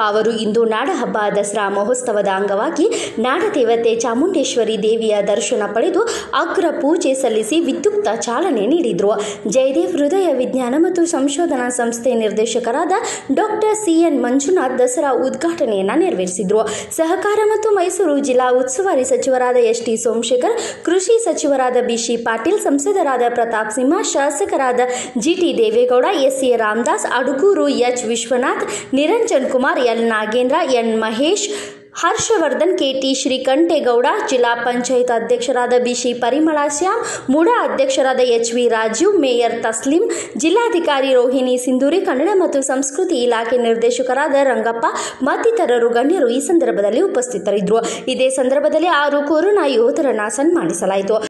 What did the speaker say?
ಅವರು ಇಂದು ನಾಡಹಬ್ಬ ದಸರಾ ಮಹೋತ್ಸವದ ಅಂಗವಾಗಿ ನಾಡದೇವತೆ ಚಾಮುಂಡೇಶ್ವರಿ ದೇವಿಯ ದರ್ಶನ ಪಡೆದು ಅಗ್ರ ಪೂಜೆ ಸಲ್ಲಿಸಿ ವಿದ್ಯುಕ್ತ ಚಾಲನೆ ನೀಡಿದರು ಜಯದೇವ್ ಹೃದಯ ವಿಜ್ಞಾನ ಮತ್ತು ಸಂಶೋಧನಾ ಸಂಸ್ಥೆ ನಿರ್ದೇಶಕರಾದ ಡಾಕ್ಟರ್ ಸಿಎನ್ ಮಂಜುನಾಥ್ ದಸರಾ ಉದ್ಘಾಟನೆಯನ್ನು ನೆರವೇರಿಸಿದರು ಸಹಕಾರ ಮತ್ತು ಮೈಸೂರು ಜಿಲ್ಲಾ ಉಸ್ತುವಾರಿ ಸಚಿವರಾದ ಎಸ್ ಟಿ ಸೋಮಶೇಖರ್ ಕೃಷಿ ಸಚಿವರಾದ ಬಿಶಿ ಪಾಟೀಲ್ ಸಂಸದರಾದ ಪ್ರತಾಪ್ ಸಿಂಹ ಶಾಸಕರಾದ GT Devegowda SA Ramadas Adugur H Vishwanath Niranjan Kumar L Nagendra N Mahesh Harshavardhan KT Srikantegowda ಜಿಲ್ಲಾ ಪಂಚಾಯತ್ ಅಧ್ಯಕ್ಷರಾದ ಬಿಶಿ ಪರಿಮಳ ಶ್ಯಾಮ್ ಮುಡಾ ಅಧ್ಯಕ್ಷರಾದ H V Raju mayor Taslim ಜಿಲ್ಲಾಧಿಕಾರಿ ರೋಹಿಣಿ ಸಿಂಧೂರಿ ಕನ್ನಡ ಮತ್ತು ಸಂಸ್ಕೃತಿ ಇಲಾಖೆ ನಿರ್ದೇಶಕರಾದ ರಂಗಪ್ಪ ಮತ್ತಿತರರು ಗಣ್ಯರು ಈ ಸಂದರ್ಭದಲ್ಲಿ ಉಪಸ್ಥಿತರಿದ್ದರು ಇದೇ ಸಂದರ್ಭದಲ್ಲಿ ಆರು ಕೊರೋನಾ ಯೋಧರನ್ನು ಸನ್ಮಾನಿಸಲಾಯಿತು